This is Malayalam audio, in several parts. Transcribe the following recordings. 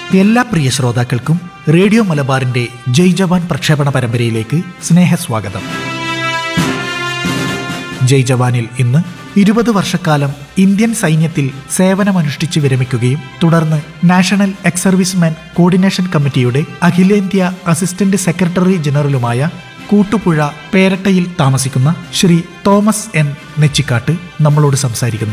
എല്ലാ പ്രിയ ശ്രോതാക്കൾക്കും റേഡിയോ മലബാറിന്റെ ജയ് ജവാൻ പ്രക്ഷേപണ പരമ്പരയിലേക്ക് സ്നേഹസ്വാഗതം ജയ് ജവാനിൽ ഇന്ന് ഇരുപത് വർഷക്കാലം ഇന്ത്യൻ സൈന്യത്തിൽ സേവനമനുഷ്ഠിച്ച് വിരമിക്കുകയും തുടർന്ന് നാഷണൽ എക്സ് സർവീസ്മാൻ കോർഡിനേഷൻ കമ്മിറ്റിയുടെ അഖിലേന്ത്യാ അസിസ്റ്റന്റ് സെക്രട്ടറി ജനറലുമായ കൂട്ടുപുഴ പേരട്ടയിൽ താമസിക്കുന്ന ശ്രീ തോമസ് എൻ നെച്ചിക്കാട്ട് നമ്മളോട് സംസാരിക്കുന്നു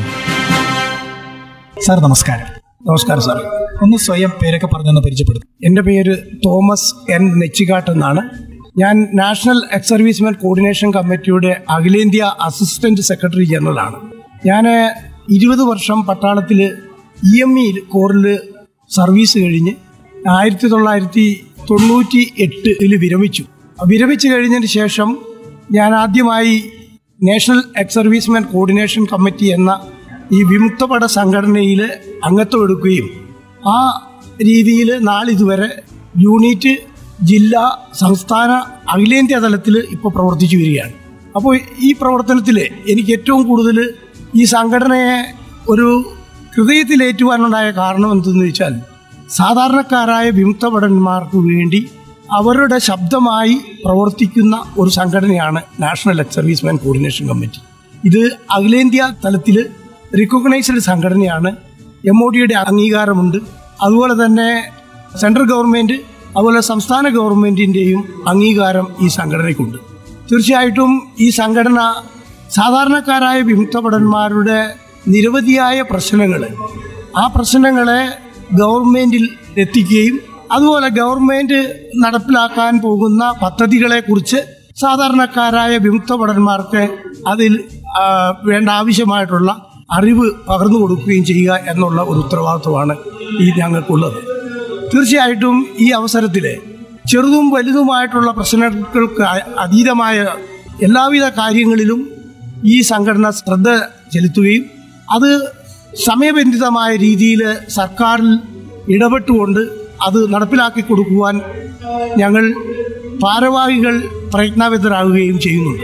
സാർ നമസ്കാരം നമസ്കാരം സാറേ ഒന്ന് സ്വയം പേരൊക്കെ പറഞ്ഞൊന്ന് പരിചയപ്പെടുത്തും എൻ്റെ പേര് തോമസ് എൻ നെച്ചിക്കാട്ട് എന്നാണ് ഞാൻ നാഷണൽ എക്സ് സർവീസ്മെൻ കോർഡിനേഷൻ കമ്മിറ്റിയുടെ അഖിലേന്ത്യാ അസിസ്റ്റന്റ് സെക്രട്ടറി ജനറലാണ് ഞാൻ ഇരുപത് വർഷം പട്ടാളത്തിൽ ഇ എം ഇ കോറിൽ സർവീസ് കഴിഞ്ഞ് ആയിരത്തി തൊള്ളായിരത്തി തൊണ്ണൂറ്റി എട്ടിൽ വിരമിച്ചു വിരമിച്ചു കഴിഞ്ഞതിന് ശേഷം ഞാൻ ആദ്യമായി national ex servicemen coordination committee എന്ന ഈ വിമുക്തപട സംഘടനയിൽ അംഗത്വം എടുക്കുകയും ആ രീതിയിൽ നാളിതുവരെ യൂണിറ്റ് ജില്ലാ സംസ്ഥാന അഖിലേന്ത്യാ തലത്തിൽ ഇപ്പോൾ പ്രവർത്തിച്ചു വരികയാണ് അപ്പോൾ ഈ പ്രവർത്തനത്തിൽ എനിക്ക് ഏറ്റവും കൂടുതൽ ഈ സംഘടനയെ ഒരു ഹൃദയത്തിലേറ്റുവാനുണ്ടായ കാരണം എന്തെന്ന് വെച്ചാൽ സാധാരണക്കാരായ വിമുക്തഭടന്മാർക്ക് വേണ്ടി അവരുടെ ശബ്ദമായി പ്രവർത്തിക്കുന്ന ഒരു സംഘടനയാണ് national ex serviceman coordination committee ഇത് അഖിലേന്ത്യാ തലത്തിൽ റിക്കഗ്നൈസ്ഡ് സംഘടനയാണ് എം ഒ ഡിയുടെ അംഗീകാരമുണ്ട് അതുപോലെ തന്നെ സെൻട്രൽ ഗവൺമെൻറ് അതുപോലെ സംസ്ഥാന ഗവൺമെൻറ്റിൻ്റെയും അംഗീകാരം ഈ സംഘടനയ്ക്കുണ്ട് തീർച്ചയായിട്ടും ഈ സംഘടന സാധാരണക്കാരായ വിമുക്തഭടന്മാരുടെ നിരവധിയായ പ്രശ്നങ്ങൾ ആ പ്രശ്നങ്ങളെ ഗവൺമെൻറ്റിൽ എത്തിക്കുകയും അതുപോലെ ഗവൺമെൻറ് നടപ്പിലാക്കാൻ പോകുന്ന പദ്ധതികളെക്കുറിച്ച് സാധാരണക്കാരായ വിമുക്തഭടന്മാർക്ക് അതിൽ ആ, വേണ്ട ആവശ്യമായിട്ടുള്ള അറിവ് പകർന്നു കൊടുക്കുകയും ചെയ്യുക എന്നുള്ള ഒരു ഉത്തരവാദിത്വമാണ് ഈ ഞങ്ങൾക്കുള്ളത് തീർച്ചയായിട്ടും ഈ അവസരത്തിൽ ചെറുതും വലുതുമായിട്ടുള്ള പ്രശ്നങ്ങൾക്ക് അ- അതീതമായ എല്ലാവിധ കാര്യങ്ങളിലും ഈ സംഘടന ശ്രദ്ധ ചെലുത്തുകയും അത് സമയബന്ധിതമായ രീതിയിൽ സർക്കാരിൽ ഇടപെട്ടുകൊണ്ട് അത് നടപ്പിലാക്കി കൊടുക്കുവാൻ ഞങ്ങൾ ഭാരവാഹികൾ പ്രയത്നവിധരാകുകയും ചെയ്യുന്നുണ്ട്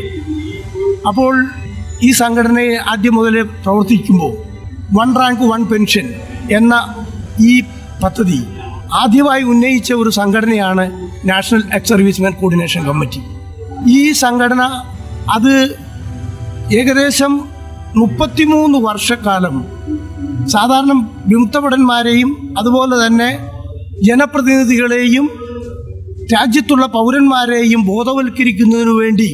അപ്പോൾ ഈ സംഘടനയെ ആദ്യം മുതൽ പ്രവർത്തിക്കുമ്പോൾ വൺ റാങ്ക് വൺ പെൻഷൻ എന്ന ഈ പദ്ധതി ആദ്യമായി ഉന്നയിച്ച ഒരു സംഘടനയാണ് national ex serviceman coordination committee ഈ സംഘടന അത് ഏകദേശം മുപ്പത്തിമൂന്ന് വർഷക്കാലം സാധാരണ വിമുക്തഭടന്മാരെയും അതുപോലെ തന്നെ ജനപ്രതിനിധികളെയും രാജ്യത്തുള്ള പൗരന്മാരെയും ബോധവൽക്കരിക്കുന്നതിനു വേണ്ടി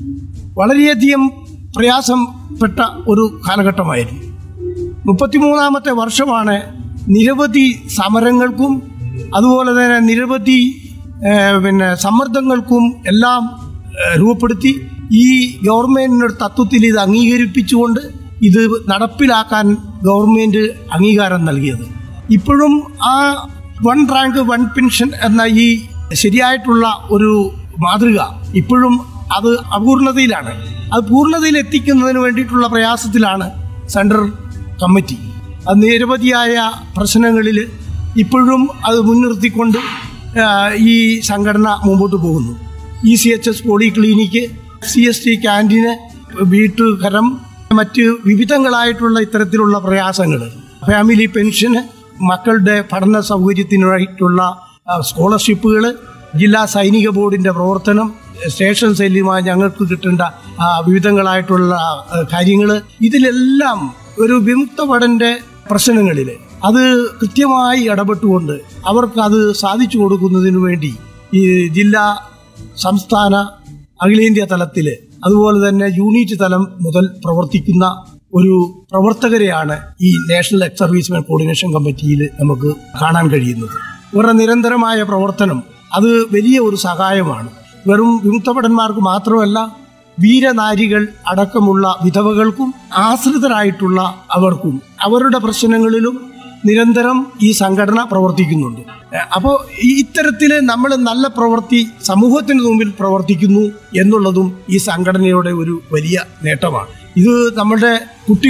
വളരെയധികം പ്രയാസപ്പെട്ട ഒരു കാലഘട്ടമായിരുന്നു മുപ്പത്തിമൂന്നാമത്തെ വർഷമാണ് നിരവധി സമരങ്ങൾക്കും അതുപോലെ തന്നെ നിരവധി ഏഹ്, പിന്നെ സമ്മർദ്ദങ്ങൾക്കും എല്ലാം ഏഹ്, രൂപപ്പെടുത്തി ഈ ഗവൺമെന്റിന്റെ തത്വത്തിൽ ഇത് അംഗീകരിപ്പിച്ചുകൊണ്ട് ഇത് നടപ്പിലാക്കാൻ ഗവൺമെന്റ് അംഗീകാരം നൽകിയത് ഇപ്പോഴും ആ വൺ റാങ്ക് വൺ പെൻഷൻ എന്ന ഈ ശരിയായിട്ടുള്ള ഒരു മാതൃക ഇപ്പോഴും അത് അപൂർണതയിലാണ് അത് പൂർണ്ണതയിൽ എത്തിക്കുന്നതിന് വേണ്ടിയിട്ടുള്ള പ്രയാസത്തിലാണ് സെൻട്രൽ കമ്മിറ്റി അത് നിരവധിയായ പ്രശ്നങ്ങളിൽ ഇപ്പോഴും അത് മുൻനിർത്തിക്കൊണ്ട് ആ, ഈ സംഘടന മുമ്പോട്ട് പോകുന്നു E C H S polyclinic C S T canteen വീട്ടുകരം മറ്റ് വിവിധങ്ങളായിട്ടുള്ള ഇത്തരത്തിലുള്ള പ്രയാസങ്ങൾ ഫാമിലി പെൻഷന് മക്കളുടെ പഠന സൗകര്യത്തിനായിട്ടുള്ള സ്കോളർഷിപ്പുകൾ ജില്ലാ സൈനിക ബോർഡിൻ്റെ പ്രവർത്തനം സ്റ്റേഷൻ സെല്ലുമായി ഞങ്ങൾക്ക് കിട്ടേണ്ട ആ, വിവിധങ്ങളായിട്ടുള്ള കാര്യങ്ങൾ ഇതിലെല്ലാം ഒരു വിമുക്ത ഭടന്റെ പ്രശ്നങ്ങളിൽ അത് കൃത്യമായി ഇടപെട്ടുകൊണ്ട് അവർക്ക് അത് സാധിച്ചു കൊടുക്കുന്നതിന് വേണ്ടി ഈ ജില്ലാ സംസ്ഥാന അഖിലേന്ത്യാ തലത്തിൽ അതുപോലെ തന്നെ യൂണിറ്റ് തലം മുതൽ പ്രവർത്തിക്കുന്ന ഒരു പ്രവർത്തകരെയാണ് ഈ നാഷണൽ എക്സ് സർവീസ്മാൻ കോർഡിനേഷൻ കമ്മിറ്റിയിൽ നമുക്ക് കാണാൻ കഴിയുന്നത് ഇവരുടെ നിരന്തരമായ പ്രവർത്തനം അത് വലിയ ഒരു സഹായമാണ് വെറും വിമുക്തഭടന്മാർക്ക് മാത്രമല്ല വീരനാരികൾ അടക്കമുള്ള വിധവകൾക്കും ആശ്രിതരായിട്ടുള്ള അവർക്കും അവരുടെ പ്രശ്നങ്ങളിലും നിരന്തരം ഈ സംഘടന പ്രവർത്തിക്കുന്നുണ്ട് അപ്പോൾ ഇത്തരത്തിൽ നമ്മൾ നല്ല പ്രവൃത്തി സമൂഹത്തിന് മുമ്പിൽ പ്രവർത്തിക്കുന്നു എന്നുള്ളതും ഈ സംഘടനയുടെ ഒരു വലിയ നേട്ടമാണ് ഇത് നമ്മുടെ കുട്ടികൾ